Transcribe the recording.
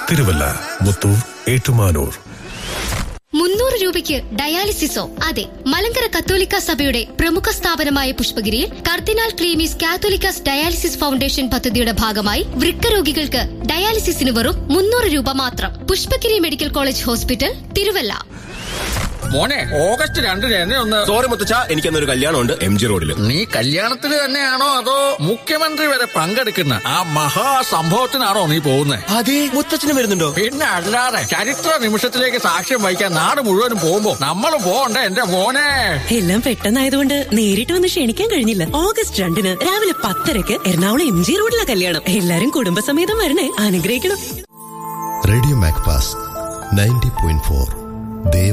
തിരുവല്ല മുത്തൂർ ഏറ്റുമാനൂർ മുന്നൂറ് രൂപയ്ക്ക് ഡയാലിസിസോ അതെ മലങ്കര കത്തോലിക്ക സഭയുടെ പ്രമുഖ സ്ഥാപനമായ പുഷ്പഗിരിയിൽ കർദിനാൾ ക്ലീമീസ് കാത്തോലിക്കാസ് ഡയാലിസിസ് ഫൗണ്ടേഷൻ പദ്ധതിയുടെ ഭാഗമായി വൃക്ക രോഗികൾക്ക് ഡയാലിസിസിന് വെറും മുന്നൂറ് രൂപ മാത്രം Pushpagiri medical college hospital Thiruvalla മോനെ ഓഗസ്റ്റ് രണ്ടിന് എന്നെ ഒന്ന് സോറി മുത്തച്ഛ എനിക്കന്നൊരു കല്യാണമുണ്ട് എം ജി റോഡിൽ നീ കല്യാണത്തിന് തന്നെയാണോ അതോ മുഖ്യമന്ത്രി വരെ പങ്കെടുക്കുന്ന ആ മഹാസംഭവത്തിനാണോ നീ പോകുന്നത് അതെ മുത്തച്ഛനും വരുന്നുണ്ടോ പിന്നെ അല്ലാതെ ചരിത്ര നിമിഷത്തിലേക്ക് സാക്ഷ്യം വഹിക്കാൻ നാട് മുഴുവനും പോകുമ്പോ നമ്മൾ പോകണ്ടേ എന്റെ മോനെ എല്ലാം പെട്ടെന്നായതുകൊണ്ട് നേരിട്ട് വന്ന് ക്ഷണിക്കാൻ കഴിഞ്ഞില്ല ഓഗസ്റ്റ് രണ്ടിന് രാവിലെ പത്തരക്ക് എറണാകുളം എം ജി റോഡിലെ കല്യാണം എല്ലാരും കുടുംബസമേതം വരണേ അനുഗ്രഹിക്കണം radio Macfast ninety point four